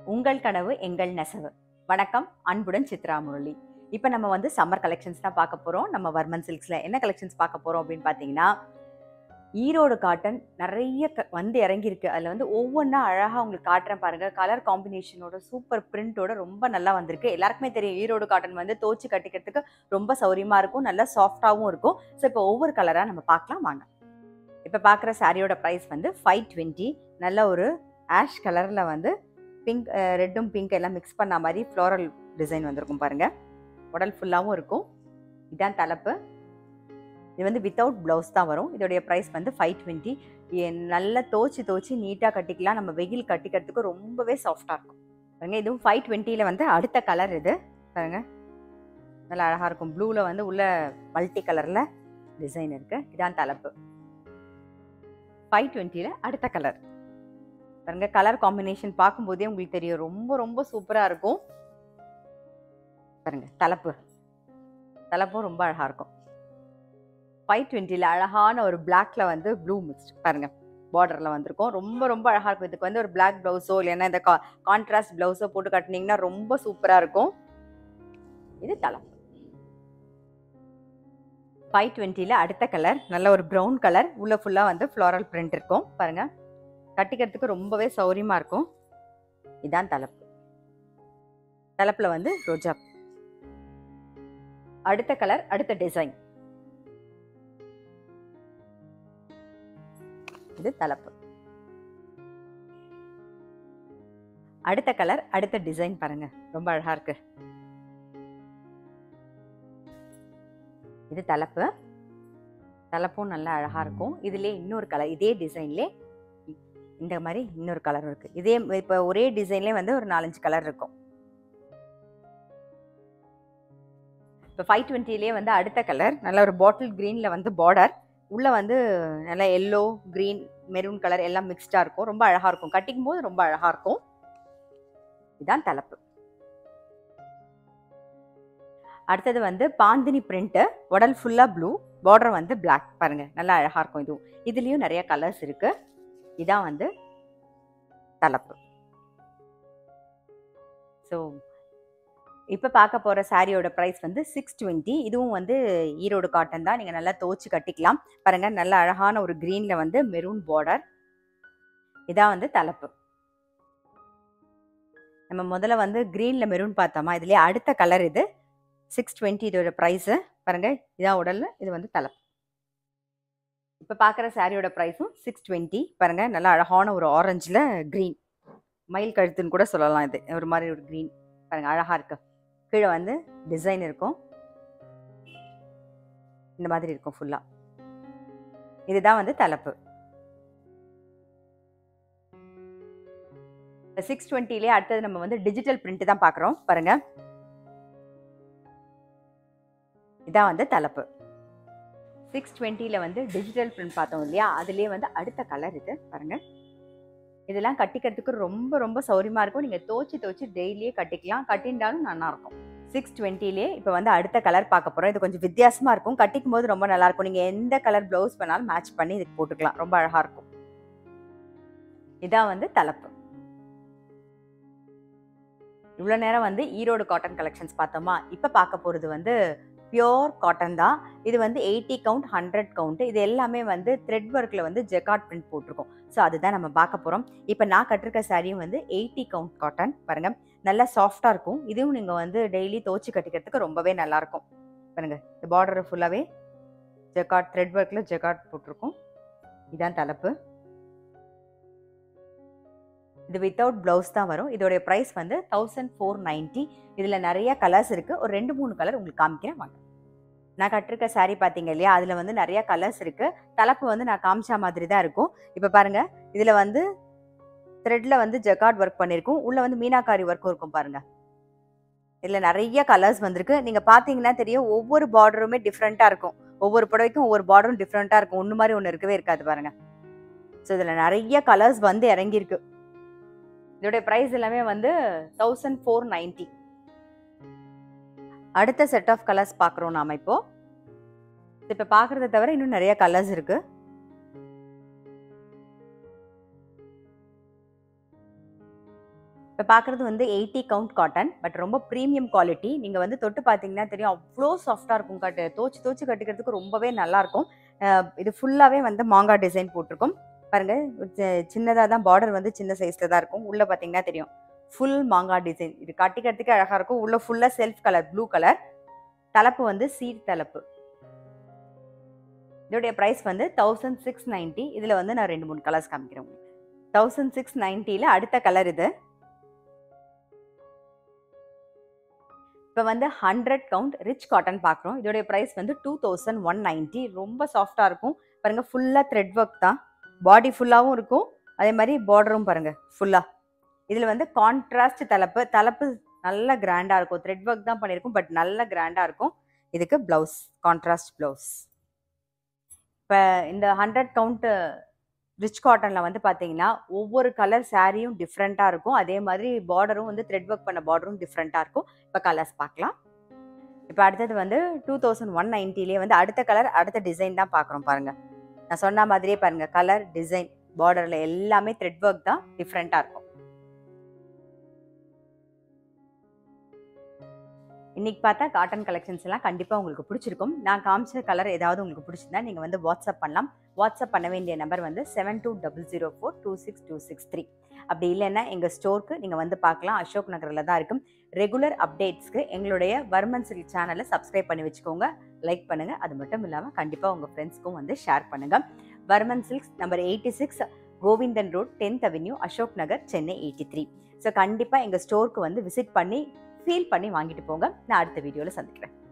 உங்கள் கனவு எங்கள் நெசவு வணக்கம் அன்புடன் சித்ரா முரளி இப்போ நம்ம வந்து சம்மர் கலெக்ஷன்ஸ் தான் பார்க்க போகிறோம் நம்ம வர்மன் சில்க்ஸில் என்ன கலெக்ஷன்ஸ் பார்க்க போகிறோம் அப்படின்னு பார்த்தீங்கன்னா ஈரோடு காட்டன் நிறைய க வந்து இறங்கியிருக்கு அதில் வந்து ஒவ்வொன்றா அழகாக உங்களுக்கு காட்டுறேன் பாருங்கள் கலர் காம்பினேஷனோட சூப்பர் பிரிண்டோட ரொம்ப நல்லா வந்திருக்கு எல்லாருக்குமே தெரியும் ஈரோடு காட்டன் வந்து தோச்சு கட்டிக்கிறதுக்கு ரொம்ப சௌரியமாக இருக்கும் நல்லா சாஃப்டாகவும் இருக்கும் ஸோ இப்போ ஒவ்வொரு கலராக நம்ம பார்க்கலாம் வாங்க இப்போ பார்க்குற சாரியோட ப்ரைஸ் வந்து ஃபைவ் டுவெண்ட்டி நல்ல ஒரு ஆஷ் கலரில் வந்து பிங்க் ரெட்டும் பிங்க் எல்லாம் மிக்ஸ் பண்ண மாதிரி ஃப்ளோரல் டிசைன் வந்திருக்கும் பாருங்க உடல் ஃபுல்லாகவும் இருக்கும் இதான் தலைப்பு இது வந்து வித்தவுட் ப்ளவுஸ் தான் வரும் இதோடைய ப்ரைஸ் வந்து ஃபைவ் டுவெண்ட்டி நல்லா தோச்சு தோச்சு நீட்டாக கட்டிக்கலாம் நம்ம வெயில் கட்டிக்கிறதுக்கு ரொம்பவே சாஃப்டாக இருக்கும் பாருங்க இதுவும் ஃபைவ் டுவெண்ட்டியில் வந்து அடுத்த கலர் இது பாருங்க நல்லா அழகாக இருக்கும் ப்ளூவில் வந்து உள்ள மல்டி கலரில் டிசைன் இருக்குது இதான் தலைப்பு ஃபைவ் டுவெண்ட்டியில் அடுத்த கலர் பாருங்க கலர் காம்பினேஷன் பார்க்கும்போதே உங்களுக்கு தெரியும் ரொம்ப ரொம்ப சூப்பராக இருக்கும் பாருங்க தலைப்பு தலைப்பும் ரொம்ப அழகாக இருக்கும் ஃபைவ் டுவெண்ட்டியில் அழகான ஒரு பிளாக்ல வந்து ப்ளூ மிக்ஸ்ட் பாருங்க பார்டரில் வந்திருக்கும் ரொம்ப ரொம்ப அழகாக இருக்கும் இதுக்கு வந்து ஒரு பிளாக் ப்ளவுஸோ இல்லைன்னா இந்த கா கான்ட்ராஸ்ட் ப்ளவுஸோ போட்டு கட்டினீங்கன்னா ரொம்ப சூப்பராக இருக்கும் இது தலைப்பு ஃபைவ் டுவெண்ட்டியில் அடுத்த கலர் நல்ல ஒரு ப்ரௌன் கலர் உள்ள ஃபுல்லாக வந்து ஃப்ளாரல் பிரிண்ட் இருக்கும் பாருங்க கட்டிக்கிறதுக்கு ரொம்பவே சௌரியமாக இருக்கும் இதான் தலைப்பு தலைப்பில் வந்து ரோஜா அடுத்த கலர் அடுத்த டிசைன் இது தலைப்பு அடுத்த கலர் அடுத்த டிசைன் பாருங்க ரொம்ப அழகா இருக்கு இது தலைப்பு தலைப்பும் நல்லா அழகா இருக்கும் இதுலயே இன்னொரு கலர் இதே டிசைன்லே இந்த மாதிரி இன்னொரு கலர் இருக்கு இதே இப்போ ஒரே டிசைன்லேயே வந்து ஒரு நாலஞ்சு கலர் இருக்கும் இப்போ ஃபைவ் டுவெண்ட்டிலே வந்து அடுத்த கலர் நல்ல ஒரு பாட்டில் க்ரீனில் வந்து பார்டர் உள்ளே வந்து நல்லா எல்லோ க்ரீன் மெரூன் கலர் எல்லாம் மிக்ஸ்டாக இருக்கும் ரொம்ப அழகாக இருக்கும் கட்டிக்கும் போது ரொம்ப அழகாக இருக்கும் இதான் தலைப்பு அடுத்தது வந்து பாந்தினி பிரிண்ட்டு உடல் ஃபுல்லாக ப்ளூ பார்டர் வந்து பிளாக் பாருங்க நல்லா அழகாக இருக்கும் இதுவும் இதுலேயும் நிறைய கலர்ஸ் இருக்கு இதான் வந்து தலைப்பு ஸோ இப்போ பார்க்க போகிற சாரியோட ப்ரைஸ் வந்து சிக்ஸ் டுவெண்ட்டி இதுவும் வந்து ஈரோடு காட்டன் தான் நீங்கள் நல்லா தோச்சு கட்டிக்கலாம் பாருங்க நல்ல அழகான ஒரு க்ரீனில் வந்து மெரூன் பார்டர் இதான் வந்து தலைப்பு நம்ம முதல்ல வந்து க்ரீனில் மெரூன் பார்த்தோமா இதுலேயே அடுத்த கலர் இது சிக்ஸ் டுவெண்ட்டி இதோட ப்ரைஸு பாருங்க இதான் உடல்ல இது வந்து தலைப்பு இப்போ பார்க்குற சாரியோட ப்ரைஸும் சிக்ஸ் டுவெண்ட்டி பாருங்க நல்லா அழகான ஒரு ஆரஞ்சில் க்ரீன் மயில் கழுத்துன்னு கூட சொல்லலாம் இது ஒரு மாதிரி ஒரு க்ரீன் பாருங்க அழகாக இருக்கு கீழே வந்து டிசைன் இருக்கும் இந்த மாதிரி இருக்கும் ஃபுல்லாக இதுதான் வந்து தலைப்பு சிக்ஸ் டுவெண்ட்டிலே அடுத்தது நம்ம வந்து டிஜிட்டல் பிரிண்ட் தான் பார்க்குறோம் பாருங்க இதான் வந்து தலைப்பு சிக்ஸ் டுவெண்ட்டியில் வந்து டிஜிட்டல் பிரிண்ட் பார்த்தோம் இல்லையா அதுலேயே வந்து அடுத்த கலர் இது பாருங்க இதெல்லாம் கட்டிக்கிறதுக்கு ரொம்ப ரொம்ப சௌரியமாக இருக்கும் நீங்கள் தோச்சு தோச்சு டெய்லியே கட்டிக்கலாம் கட்டின்றாலும் நல்லா இருக்கும் சிக்ஸ் டுவெண்ட்டிலே இப்போ வந்து அடுத்த கலர் பார்க்க போகிறோம் இது கொஞ்சம் வித்தியாசமாக இருக்கும் கட்டிக்கும் போது ரொம்ப நல்லா இருக்கும் நீங்கள் எந்த கலர் ப்ளவுஸ் பண்ணாலும் மேட்ச் பண்ணி இதுக்கு போட்டுக்கலாம் ரொம்ப அழகாக இருக்கும் இதான் வந்து தலைப்பு இவ்வளோ நேரம் வந்து ஈரோடு காட்டன் கலெக்ஷன்ஸ் பார்த்தோமா இப்போ பார்க்க போகிறது வந்து பியோர் காட்டன் தான் இது வந்து எயிட்டி கவுண்ட் ஹண்ட்ரட் கவுண்ட் இது எல்லாமே வந்து த்ரெட் ஒர்க்கில் வந்து ஜெக்காட் பிரிண்ட் போட்டிருக்கோம் ஸோ அதுதான் நம்ம பார்க்க போகிறோம் இப்போ நான் கட்டிருக்க சாரியும் வந்து எயிட்டி கவுண்ட் காட்டன் பாருங்க நல்லா சாஃப்டாக இருக்கும் இதுவும் நீங்கள் வந்து டெய்லி தோச்சு கட்டிக்கிறதுக்கு ரொம்பவே நல்லாயிருக்கும் பாருங்க இந்த பார்டர் ஃபுல்லாகவே ஜெக்காட் த்ரெட் ஒர்க்கில் ஜெக்காட் போட்டிருக்கோம் இதான் தலைப்பு இது வித்தவுட் ப்ளவுஸ் தான் வரும் இதோடைய ப்ரைஸ் வந்து தௌசண்ட் ஃபோர் நைன்ட்டி இதில் நிறைய கலர்ஸ் இருக்குது ஒரு ரெண்டு மூணு கலர் உங்களுக்கு காமிக்கிறேன் வாங்க நான் கட்டிருக்க சாரீ பார்த்தீங்க இல்லையா அதில் வந்து நிறைய கலர்ஸ் இருக்குது தலைப்பு வந்து நான் காமிச்சா மாதிரி தான் இருக்கும் இப்போ பாருங்கள் இதில் வந்து த்ரெட்டில் வந்து ஜெகார்ட் ஒர்க் பண்ணியிருக்கும் உள்ளே வந்து மீனாக்காரி ஒர்க்கும் இருக்கும் பாருங்கள் இதில் நிறைய கலர்ஸ் வந்திருக்கு நீங்கள் பார்த்தீங்கன்னா தெரியும் ஒவ்வொரு பார்டருமே டிஃப்ரெண்ட்டாக இருக்கும் ஒவ்வொரு புடவைக்கும் ஒவ்வொரு பார்டரும் டிஃப்ரெண்ட்டாக இருக்கும் ஒன்று மாதிரி ஒன்று இருக்கவே இருக்காது பாருங்கள் ஸோ இதில் நிறைய கலர்ஸ் வந்து இறங்கியிருக்கு இதோடைய ப்ரைஸ் எல்லாமே வந்து தௌசண்ட் ஃபோர் நைன்ட்டி அடுத்த செட் ஆஃப் கலர்ஸ் பார்க்குறோம் நாம இப்போ இப்போ பார்க்குறத தவிர இன்னும் நிறைய கலர்ஸ் இருக்கு இப்போ பார்க்குறது வந்து எயிட்டி கவுண்ட் காட்டன் பட் ரொம்ப ப்ரீமியம் குவாலிட்டி நீங்கள் வந்து தொட்டு பார்த்தீங்கன்னா தெரியும் அவ்வளோ சாஃப்டாக இருக்கும் கட்டு தோச்சு தோச்சு கட்டிக்கிறதுக்கு ரொம்பவே நல்லாயிருக்கும் இது ஃபுல்லாகவே வந்து மாங்காய் டிசைன் போட்டிருக்கும் பாருங்கள் சின்னதாக தான் பார்டர் வந்து சின்ன சைஸில் தான் இருக்கும் உள்ளே பார்த்தீங்கன்னா தெரியும் ஃபுல் மாங்காய் டிசைன் இது கட்டிக்கிறதுக்கு அழகாக இருக்கும் உள்ளே ஃபுல்லாக செல்ஃப் கலர் ப்ளூ கலர் தலைப்பு வந்து சீட் தலைப்பு இதோடைய ப்ரைஸ் வந்து தௌசண்ட் சிக்ஸ் நைன்ட்டி இதில் வந்து நான் ரெண்டு மூணு கலர்ஸ் காமிக்கிறேன் உங்களுக்கு தௌசண்ட் சிக்ஸ் நைன்ட்டியில் அடுத்த கலர் இது இப்போ வந்து ஹண்ட்ரட் கவுண்ட் ரிச் காட்டன் பார்க்குறோம் இதோடைய ப்ரைஸ் வந்து டூ தௌசண்ட் ஒன் நைன்ட்டி ரொம்ப சாஃப்டாக இருக்கும் பாருங்கள் ஃபுல்லாக த்ரெட் ஒர்க் தான் பாடி ஃபுல்லாகவும் இருக்கும் அதே மாதிரி பார்டரும் பாருங்கள் ஃபுல்லாக இதில் வந்து கான்ட்ராஸ்ட் தலைப்பு தலைப்பு நல்ல கிராண்டாக இருக்கும் த்ரெட் ஒர்க் தான் பண்ணியிருக்கும் பட் நல்ல கிராண்டாக இருக்கும் இதுக்கு ப்ளவுஸ் கான்ட்ராஸ்ட் ப்ளவுஸ் இப்போ இந்த ஹண்ட்ரட் கவுண்ட் ரிச் காட்டனில் வந்து பார்த்தீங்கன்னா ஒவ்வொரு கலர் சாரியும் டிஃப்ரெண்ட்டாக இருக்கும் அதே மாதிரி பார்டரும் வந்து த்ரெட் ஒர்க் பண்ண பார்டரும் டிஃப்ரெண்ட்டாக இருக்கும் இப்போ கலர்ஸ் பார்க்கலாம் இப்போ அடுத்தது வந்து டூ தௌசண்ட் ஒன் நைன்ட்டிலே வந்து அடுத்த கலர் அடுத்த டிசைன் தான் பார்க்குறோம் பாருங்கள் நான் சொன்ன மாதிரியே பாருங்கள் கலர் டிசைன் பார்டரில் எல்லாமே த்ரெட் ஒர்க் தான் டிஃப்ரெண்ட்டாக இருக்கும் இன்னைக்கு பார்த்தா காட்டன் கலெக்ஷன்ஸ் எல்லாம் கண்டிப்பாக உங்களுக்கு பிடிச்சிருக்கும் நான் காமிச்ச கலர் ஏதாவது உங்களுக்கு பிடிச்சிருந்தா நீங்கள் வந்து வாட்ஸ்அப் பண்ணலாம் வாட்ஸ்அப் பண்ண வேண்டிய நம்பர் வந்து seven two double zero four two six two six three அப்படி இல்லைன்னா எங்கள் ஸ்டோருக்கு நீங்கள் வந்து பார்க்கலாம் அசோக் நகரில் தான் இருக்கும் ரெகுலர் அப்டேட்ஸ்க்கு எங்களுடைய வர்மன் சில்க் சேனலை சப்ஸ்கிரைப் பண்ணி வச்சுக்கோங்க லைக் பண்ணுங்கள் அது மட்டும் இல்லாமல் கண்டிப்பாக உங்கள் ஃப்ரெண்ட்ஸ்க்கும் வந்து ஷேர் பண்ணுங்கள் Varman silks number eighty six Govindan road tenth avenue Ashok Nagar Chennai eighty three so கண்டிப்பாக எங்கள் ஸ்டோருக்கு வந்து விசிட் பண்ணி ஃபீல் பண்ணி வாங்கிட்டு போங்க நான் அடுத்த வீடியோவில் சந்திக்கிறேன்